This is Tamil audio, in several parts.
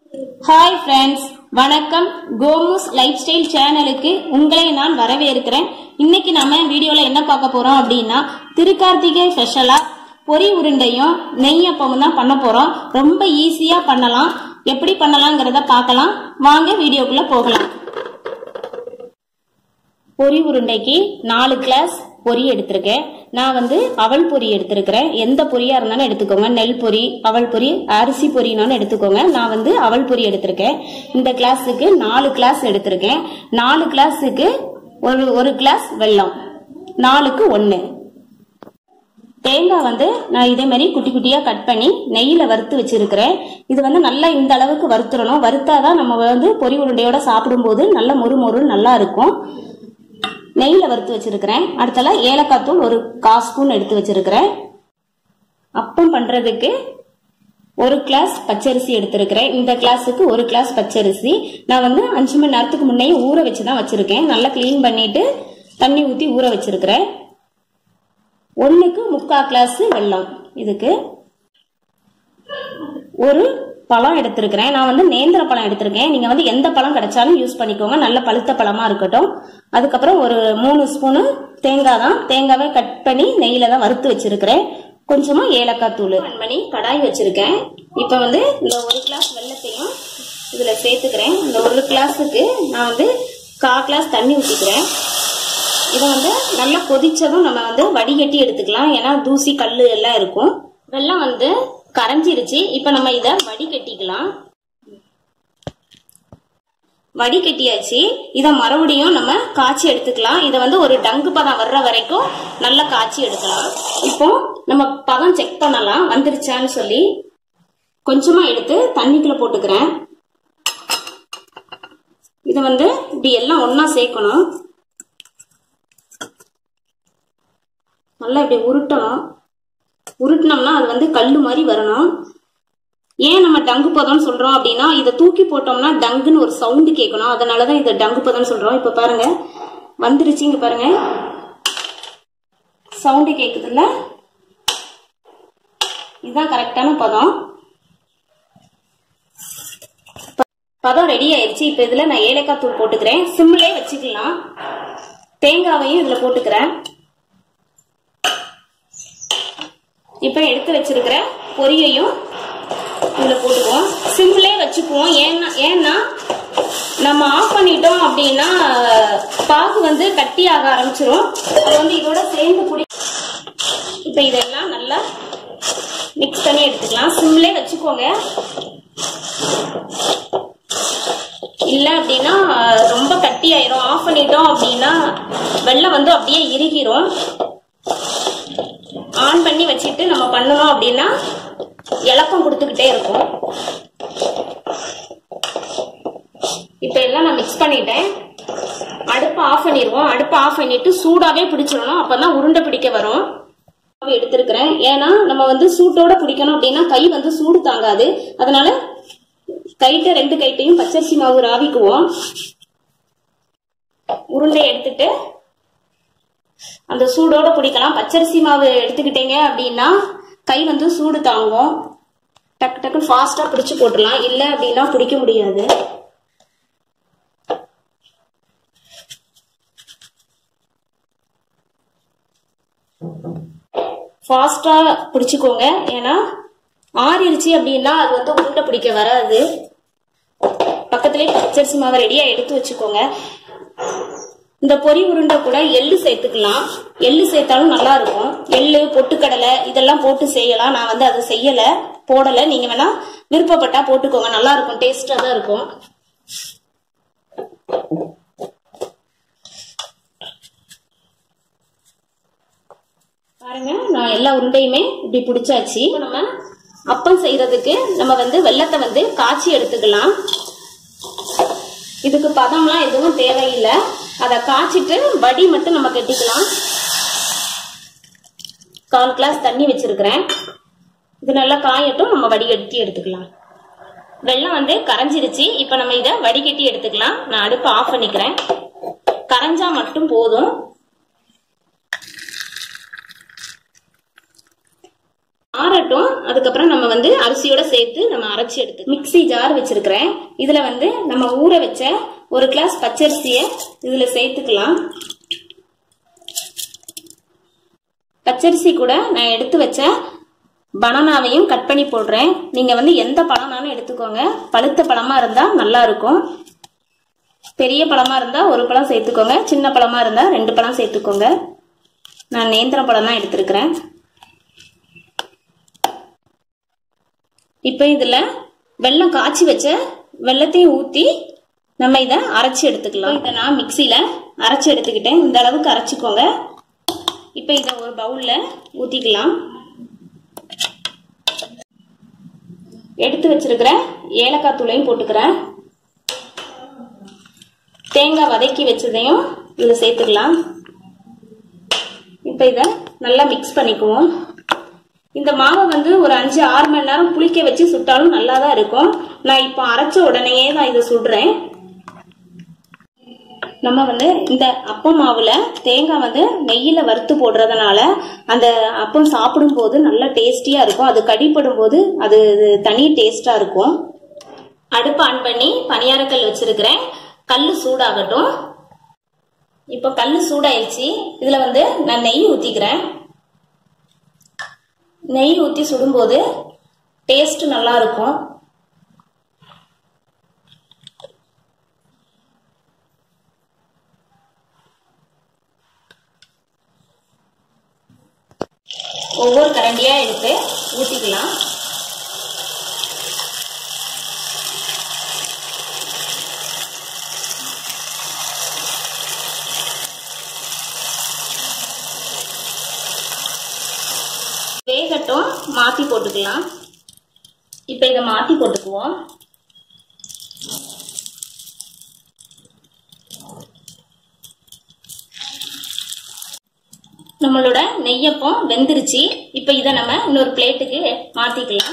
ஹாய் ஃப்ரெண்ட்ஸ் வணக்கம் கோமுஸ் லைஃப் ஸ்டைல் சேனலுக்கு உங்களை நான் வரவேற்கிறேன் இன்னைக்கு நம்ம வீடியோல என்ன பார்க்க போறோம் அப்படின்னா திருக்கார்த்திகை ஸ்பெஷலா பொரி உருண்டையும் நெய்யப்பமும் தான் பண்ண போறோம் ரொம்ப ஈஸியா பண்ணலாம் எப்படி பண்ணலாங்கிறத பார்க்கலாம் வாங்க வீடியோக்குள்ள போகலாம் பொரி உருண்டைக்கு நாலு கிளாஸ் பொரி எடுத்திருக்கேன் நான் வந்து அவல் பொரி எடுத்திருக்கிறேன் எந்த பொரியா இருந்தாலும் எடுத்துக்கோங்க நெல் பொரி அவல் பொரி அரிசி பொரினாலும் எடுத்துக்கோங்க நான் வந்து அவல் பொரி எடுத்திருக்கேன் இந்த கிளாஸுக்கு நாலு கிளாஸ் எடுத்திருக்கேன் நாலு கிளாஸுக்கு ஒரு ஒரு கிளாஸ் வெல்லம் நாலுக்கு ஒன்று தேங்காய் வந்து நான் இதே மாதிரி குட்டி குட்டியாக கட் பண்ணி நெய்யில் வறுத்து வச்சிருக்கிறேன் இது வந்து நல்லா இந்த அளவுக்கு வறுத்துறணும் வறுத்தாதான் நம்ம வந்து பொரி உருண்டையோட சாப்பிடும்போது நல்ல மொறு மொறு நல்லா இருக்கும் நெய்யில் வறுத்து வச்சிருக்கிறேன் அடுத்தல ஏலக்காய் தூள் ஒரு கால் ஸ்பூன் எடுத்து வச்சிருக்கிறேன் அப்பம் பண்ணுறதுக்கு ஒரு கிளாஸ் பச்சரிசி எடுத்திருக்கிறேன் இந்த கிளாஸுக்கு ஒரு கிளாஸ் பச்சரிசி நான் வந்து அஞ்சு மணி நேரத்துக்கு முன்னே ஊற வச்சு தான் வச்சிருக்கேன் நல்லா க்ளீன் பண்ணிட்டு தண்ணி ஊற்றி ஊற வச்சிருக்கிறேன் ஒன்றுக்கு முக்கால் கிளாஸ் வெல்லம் இதுக்கு ஒரு பழம் எடுத்திருக்கிறேன் நான் வந்து நேந்திர பழம் எடுத்திருக்கேன் நீங்கள் வந்து எந்த பழம் கிடைச்சாலும் யூஸ் பண்ணிக்கோங்க நல்ல பழுத்த பழமா இருக்கட்டும் அதுக்கப்புறம் ஒரு மூணு ஸ்பூனு தேங்காய் தான் தேங்காவை கட் பண்ணி நெய்யில் தான் வறுத்து வச்சிருக்கிறேன் கொஞ்சமாக ஏலக்காய் தூள் பண்ணி கடாய் வச்சிருக்கேன் இப்போ வந்து இந்த ஒரு கிளாஸ் வெள்ளத்தையும் இதில் சேர்த்துக்கிறேன் இந்த ஒரு கிளாஸுக்கு நான் வந்து கால் கிளாஸ் தண்ணி ஊற்றிக்கிறேன் இதை வந்து நல்லா கொதிச்சதும் நம்ம வந்து வடிகட்டி எடுத்துக்கலாம் ஏன்னா தூசி கல் எல்லாம் இருக்கும் வெள்ளம் வந்து கரைஞ்சிருச்சு இப்போ நம்ம இதை வடிகட்டிக்கலாம் வடிகட்டியாச்சு இதை மறுபடியும் நம்ம காய்ச்சி எடுத்துக்கலாம் இதை வந்து ஒரு டங்கு பதம் வர்ற வரைக்கும் நல்லா காய்ச்சி எடுக்கலாம் இப்போ நம்ம பதம் செக் பண்ணலாம் வந்துருச்சான்னு சொல்லி கொஞ்சமா எடுத்து தண்ணிக்குள்ள போட்டுக்கிறேன் இதை வந்து இப்படி எல்லாம் ஒன்னா சேர்க்கணும் நல்லா இப்படி உருட்டணும் உருட்டினோம்னா அது வந்து கல் மாதிரி வரணும் ஏன் நம்ம டங்கு பதம்னு சொல்றோம் அப்படின்னா இதை தூக்கி போட்டோம்னா டங்குன்னு ஒரு சவுண்டு கேட்கணும் அதனாலதான் இதை டங்கு பதம்னு சொல்றோம் இப்ப பாருங்க வந்துருச்சு இங்க பாருங்க சவுண்டு கேக்குதுல்ல இதுதான் கரெக்டான பதம் பதம் ரெடி ஆயிடுச்சு இப்ப இதுல நான் ஏலக்காய் தூள் போட்டுக்கிறேன் சிம்மிலே வச்சுக்கலாம் தேங்காவையும் இதுல போட்டுக்கிறேன் இப்போ எடுத்து வச்சிருக்கிற பொரியையும் இதில் போட்டுக்குவோம் சிம்பிளே வச்சுக்குவோம் ஏன்னா ஏன்னா நம்ம ஆஃப் பண்ணிட்டோம் அப்படின்னா பாகு வந்து கட்டி ஆக ஆரம்பிச்சிரும் அது வந்து இதோட சேர்ந்து குடி இப்போ இதெல்லாம் நல்லா மிக்ஸ் பண்ணி எடுத்துக்கலாம் சிம்லே வச்சுக்கோங்க இல்லை அப்படின்னா ரொம்ப கட்டி ஆயிரும் ஆஃப் பண்ணிட்டோம் அப்படின்னா வெள்ளம் வந்து அப்படியே இறுகிரும் ஆன் பண்ணி வச்சுட்டு நம்ம பண்ணணும் அப்படின்னா இலக்கம் கொடுத்துக்கிட்டே இருக்கும் இப்போ எல்லாம் நான் மிக்ஸ் பண்ணிட்டேன் அடுப்பை ஆஃப் பண்ணிடுவோம் அடுப்பை ஆஃப் பண்ணிட்டு சூடாவே பிடிச்சிடணும் அப்பதான் உருண்டை பிடிக்க வரும் எடுத்திருக்கிறேன் ஏன்னா நம்ம வந்து சூட்டோட பிடிக்கணும் அப்படின்னா கை வந்து சூடு தாங்காது அதனால கைட்ட ரெண்டு கைட்டையும் பச்சரிசி மாவு ராவிக்குவோம் உருண்டை எடுத்துட்டு அந்த சூடோட பிடிக்கலாம் பச்சரிசி மாவு எடுத்துக்கிட்டீங்க அப்படின்னா கை வந்து சூடு தாங்கும் டக்கு டக்கு ஃபாஸ்டா பிடிச்சு போட்டுடலாம் இல்லை அப்படின்னா பிடிக்க முடியாது ஃபாஸ்டா பிடிச்சுக்கோங்க ஏன்னா ஆறிடுச்சு அப்படின்னா அது வந்து உருண்டை பிடிக்க வராது பக்கத்துலேயே பச்சரிசி மாவை ரெடியா எடுத்து வச்சுக்கோங்க இந்த பொரி உருண்டை கூட எள்ளு சேர்த்துக்கலாம் எள்ளு சேர்த்தாலும் நல்லா இருக்கும் எள்ளு பொட்டுக்கடலை இதெல்லாம் போட்டு செய்யலாம் நான் வந்து அதை செய்யல போடல நீங்க வேணா விருப்பப்பட்டா போட்டுக்கோங்க நல்லா இருக்கும் டேஸ்டா தான் இருக்கும் பாருங்க நான் எல்லா உருண்டையுமே இப்படி பிடிச்சாச்சு நம்ம அப்பம் செய்யறதுக்கு நம்ம வந்து வெள்ளத்தை வந்து காய்ச்சி எடுத்துக்கலாம் இதுக்கு பதம்லாம் எதுவும் தேவையில்லை அதை காய்ச்சிட்டு வடி மட்டும் நம்ம கட்டிக்கலாம் கால் கிளாஸ் தண்ணி வச்சிருக்கிறேன் இது நல்லா காயட்டும் நம்ம வடிகட்டி எடுத்துக்கலாம் வெள்ளம் வந்து கரைஞ்சிருச்சு இப்போ நம்ம இதை வடிகட்டி எடுத்துக்கலாம் நான் அடுப்பை ஆஃப் பண்ணிக்கிறேன் கரைஞ்சா மட்டும் போதும் ஆறட்டும் அதுக்கப்புறம் நம்ம வந்து வந்து அரிசியோட சேர்த்து நம்ம அரைச்சி எடுத்து மிக்ஸி ஜார் வச்சிருக்கிறேன் இதுல வந்து நம்ம ஊற வச்ச ஒரு கிளாஸ் பச்சரிசியை இதுல சேர்த்துக்கலாம் பச்சரிசி கூட நான் எடுத்து வச்ச பனானாவையும் கட் பண்ணி போடுறேன் நீங்க வந்து எந்த பழம்னாலும் எடுத்துக்கோங்க பழுத்த பழமா இருந்தா நல்லா இருக்கும் பெரிய பழமா இருந்தா ஒரு பழம் சேர்த்துக்கோங்க சின்ன பழமா இருந்தா ரெண்டு பழம் சேர்த்துக்கோங்க நான் நேந்திர பழம் தான் எடுத்திருக்கிறேன் இப்போ இதுல வெல்லம் காய்ச்சி வச்ச வெள்ளத்தையும் ஊத்தி நம்ம இதை அரைச்சி எடுத்துக்கலாம் இதை நான் மிக்சியில அரைச்சி எடுத்துக்கிட்டேன் இந்த அளவுக்கு அரைச்சிக்கோங்க இப்போ இதை ஒரு பவுல்ல ஊத்திக்கலாம் எடுத்து வச்சிருக்கிற ஏலக்காய் தூளையும் போட்டுக்கிறேன் தேங்காய் வதக்கி வச்சதையும் இதில் சேர்த்துக்கலாம் இப்போ இதை நல்லா மிக்ஸ் பண்ணிக்குவோம் இந்த மாவை வந்து ஒரு அஞ்சு ஆறு மணி நேரம் புளிக்க வச்சு சுட்டாலும் நல்லா தான் இருக்கும் நான் இப்போ அரைச்ச உடனேயே தான் இதை சுடுறேன் நம்ம வந்து இந்த அப்பம் மாவுல தேங்காய் வந்து நெய்யில வறுத்து போடுறதுனால அந்த அப்பம் சாப்பிடும் போது நல்லா டேஸ்டியா இருக்கும் அது கடிப்படும் போது அது தனி டேஸ்டா இருக்கும் அடுப்பு ஆன் பண்ணி பணியாரக்கல் வச்சிருக்கிறேன் கல் சூடாகட்டும் இப்போ கல் சூடாயிருச்சு இதுல வந்து நான் நெய் ஊத்திக்கிறேன் நெய் ஊத்தி சுடும்போது டேஸ்ட் நல்லா இருக்கும் ஒவ்வொரு கரண்டியா எடுத்து ஊத்திக்கலாம் வேகட்டும் மாத்தி போட்டுக்கலாம் இப்ப இதை மாத்தி போட்டுக்குவோம் நம்மளோட நெய்யப்பம் வெந்துருச்சு இப்ப இதை நம்ம இன்னொரு பிளேட்டுக்கு மாத்திக்கலாம்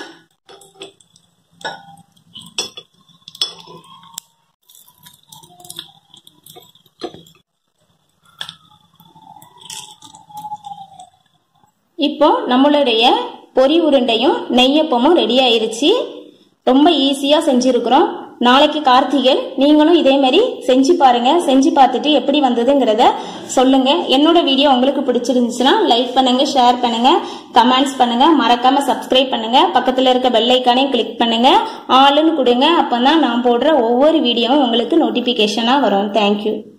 இப்போ நம்மளுடைய பொரி உருண்டையும் நெய்யப்பமும் ரெடி ஆயிருச்சு ரொம்ப ஈஸியா செஞ்சிருக்கிறோம் நாளைக்கு கார்த்திகை நீங்களும் இதே மாதிரி செஞ்சு பாருங்க செஞ்சு பார்த்துட்டு எப்படி வந்ததுங்கிறத சொல்லுங்க என்னோட வீடியோ உங்களுக்கு பிடிச்சிருந்துச்சுன்னா லைக் பண்ணுங்க ஷேர் பண்ணுங்க கமெண்ட்ஸ் பண்ணுங்க மறக்காம சப்ஸ்கிரைப் பண்ணுங்க பக்கத்துல இருக்க பெல் ஐக்கானையும் கிளிக் பண்ணுங்க ஆளுன்னு கொடுங்க அப்பதான் நான் போடுற ஒவ்வொரு வீடியோவும் உங்களுக்கு நோட்டிபிகேஷனா வரும் தேங்க்யூ